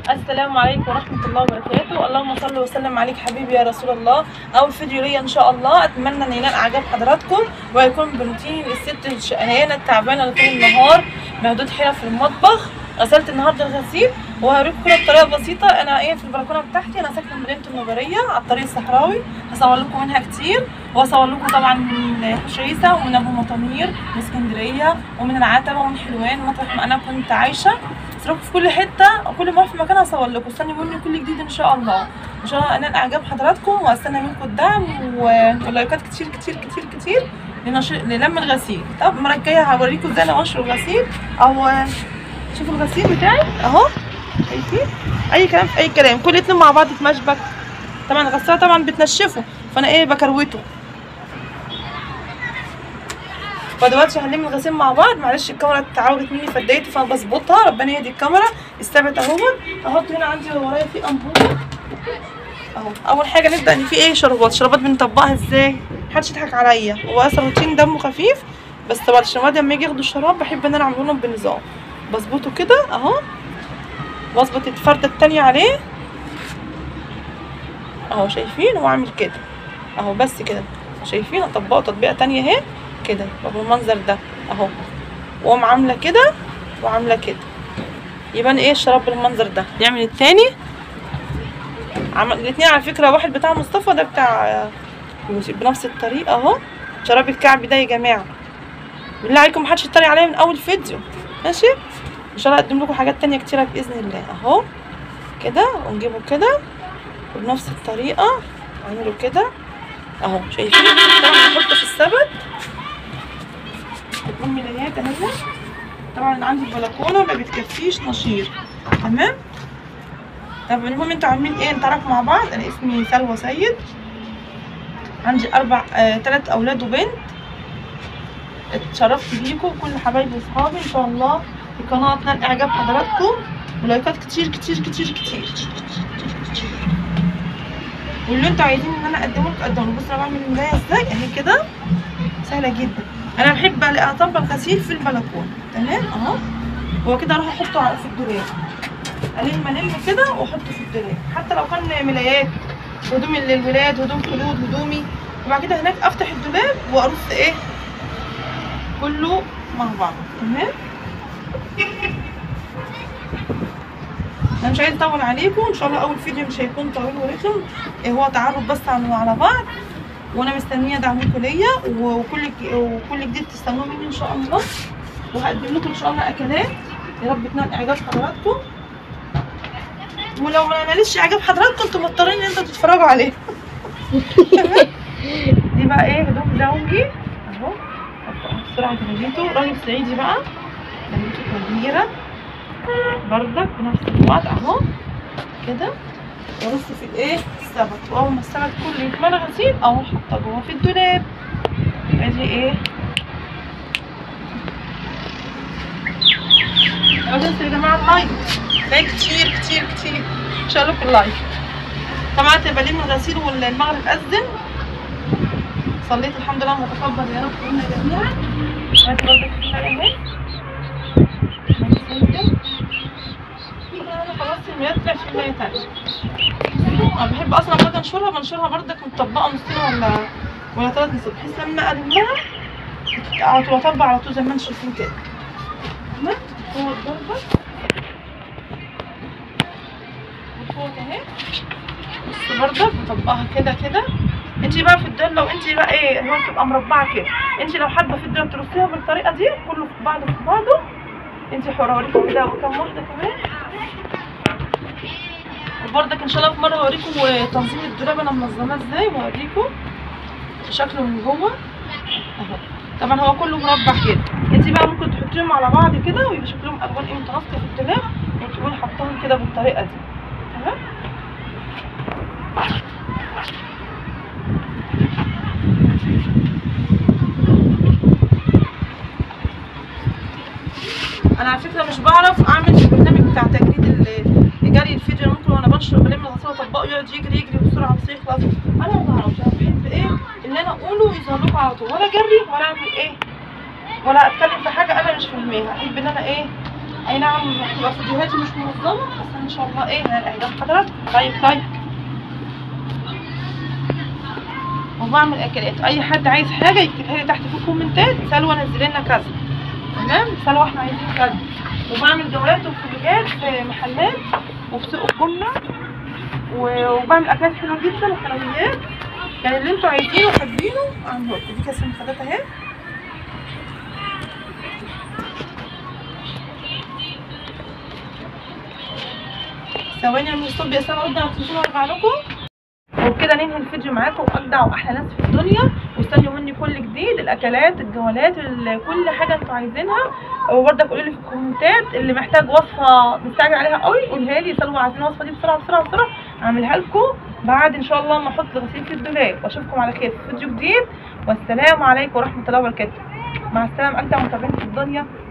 السلام عليكم ورحمة الله وبركاته اللهم صل وسلم عليك حبيبي يا رسول الله أول فيديو ليا إن شاء الله أتمنى أن ينال إعجاب حضراتكم ويكون بروتين الست الشقيانة التعبانة اللي طول النهار مهدود حيرة في المطبخ غسلت النهارده الغسيل وهوريكم كده بطريقه بسيطه انا ايه في البلكونه بتاعتي انا ساكنه في مدينه النوبريه على الطريق الصحراوي هصور لكم منها كتير وهصور لكم طبعا من حشيسه ومن ابو مطامير من اسكندريه ومن العتبه ومن حلوان مطرح ما انا كنت عايشه اسركم في كل حته وكل ما في مكان هصور لكم استنوا مني كل جديد ان شاء الله ان شاء الله انال اعجاب حضراتكم واستنى منكم الدعم و- ولايكات كتير كتير كتير كتير لنشر... للم الغسيل طب المره الجايه هوريكم ازاي انا انشر الغسيل او شوفوا الغسيل بتاعي اهو شايفين اي كلام في اي كلام كل اتنين مع بعض يتمشبك طبعا الغساله طبعا بتنشفه فانا ايه بكروته فدلوقتي هنلم الغسيل مع بعض معلش الكاميرا اتعوجت مني فاتضايقت فانا بظبطها ربنا يهدي الكاميرا استبعد اهو احط هنا عندي ورايا في انبوبه اهو اول حاجه نبدا ان في ايه شربات شربات بنطبقها ازاي محدش يضحك عليا هو اصلا روتين دمه خفيف بس طبعا الشباب لما يجي ياخدوا الشراب بحب ان انا اعمله لهم بنظام بظبطه كده اهو واظبط الفردة التانية عليه اهو شايفين واعمل كده اهو بس كده شايفين اطبقه تطبيقة تانية اهي كده يبقى بالمنظر ده اهو واقوم عاملة كده وعاملة كده يبان ايه الشراب بالمنظر ده نعمل التاني عمل الاتنين على فكرة واحد بتاع مصطفى ده بتاع يوسف بنفس الطريقة اهو شراب الكعب ده يا جماعة بالله عليكم محدش يتريق عليا من اول فيديو ماشي ان شاء الله اقدم لكم حاجات تانية كتيرة باذن الله اهو كده ونجيبه كده وبنفس الطريقة اعمله كده اهو شايفين طبعا هحطه في السبت بتكون ملايات اهي طبعا عندي البلكونة ما بتكفيش نشير تمام طب المهم انتوا عاملين ايه نتعرف مع بعض انا اسمي سلوى سيد عندي اربع آه تلات اولاد وبنت اتشرفت بيكم كل حبايبي واصحابي ان شاء الله القناه تنال اعجاب حضراتكم ولايكات كتير كتير كتير كتير واللي انتوا عايزين ان انا اقدمه لكم اقدمه بصوا انا بعمل الملايه ازاي اهي كده سهله جدا انا بحب اطبق الغسيل في البلكونه تمام اهو هو كده اروح احطه على- في الدولاب الم الم كده واحطه في الدولاب حتى لو كان ملايات هدوم للولاد هدوم خلود هدومي وبعد كده هناك افتح الدولاب وارص ايه كله مع بعض تمام انا مش عايزه اطول عليكم ان شاء الله اول فيديو مش هيكون طويل ورخم إيه هو تعرف بس عن على بعض وانا مستنيه دعمكم ليا وكل وكل جديد تستنوه مني ان شاء الله وهقدم لكم ان شاء الله اكلات يا رب تنال اعجاب حضراتكم ولو ما نالتش اعجاب حضراتكم انتوا مضطرين ان انتوا تتفرجوا عليه تمام؟ دي بقى ايه هدوم زوجي اهو بسرعه تغليته راجل صعيدي بقى تغليته كبيره بردك بنفس الوقت اهو كده وارص في الايه السبت واول ما السبت كله يتملى غسيل اهو حاطه جوه في الدولاب ادي ايه ما تنسوا يا جماعه اللايك لايك كتير كتير كتير ان شاء الله في اللايك طبعا تبقى لي من الغسيل والمغرب اذن صليت الحمد لله متقبل يا رب منا جميعا وهات برضك الحاجه اهي انا خلاص المياه طلعت في مياه تانية انا بحب اصلا لما اجي انشرها بنشرها بردك مطبقه نصين ولا ولا ثلاث نص بحيث لما المها على طول اطبق على طول زي ما انتم شايفين كده تمام هو الضربه وفوق اهي بس بردك بطبقها كده كده انت بقى في الدول لو انت بقى ايه هو تبقى مربعه كده انت لو حابه في الدول ترصيها بالطريقه دي كله في بعضه في بعضه انت حره اوريكم كده وكم واحده كمان وبرضك ان شاء الله في مره اوريكم تنظيم الدولاب انا منظماه ازاي واوريكم شكله من جوه اهو طبعا هو كله مربع كده انت بقى ممكن تحطيهم على بعض كده ويبقى شكلهم الوان ايه متناسقه في الدولاب وتقومي حطاهم كده بالطريقه دي تمام انا على فكره مش بعرف اعمل البرنامج بتاع تجريد ال- جري الفيديو ممكن وانا بنشر بلم الغسيل اطبقه يقعد يجري يجري بسرعه بس يخلص انا ما بعرفش انا بحب ايه اللي انا اقوله يظهر لكم على طول ولا اجري ولا اعمل ايه ولا اتكلم في حاجه انا مش فاهماها احب ان انا ايه اي نعم بتبقى فيديوهاتي مش منظمه بس ان شاء الله ايه هنلاقي اعجاب حضراتكم طيب طيب وبعمل اكلات اي حد عايز حاجه يكتبها لي تحت في الكومنتات سلوى نزل لنا كذا تمام سلوى احنا عايزين كذا وبعمل جولات وفلوجات في محلات وفي سوق الجمله و- وبعمل اكلات حلوه جدا وحلويات يعني اللي انتوا عايزينه وحابينه اعمله لكم دي كاس المخدات اهي ثواني اعمل ستوب يا سلمى ارجع تنسوا ارجع لكم وبكده ننهي الفيديو معاكم واجدع واحلى ناس في الدنيا واستنوا مني كل جديد الاكلات الجولات ال- كل حاجه انتوا عايزينها وبرضك قولوا لي في الكومنتات اللي محتاج وصفه مستعجل عليها قوي قولها لي سلوى عايزين الوصفه دي بسرعه بسرعه بسرعه اعملها لكم بعد ان شاء الله ما احط الغسيل في الدولاب واشوفكم على خير في فيديو جديد والسلام عليكم ورحمه الله وبركاته مع السلامه اجدع متابعين في الدنيا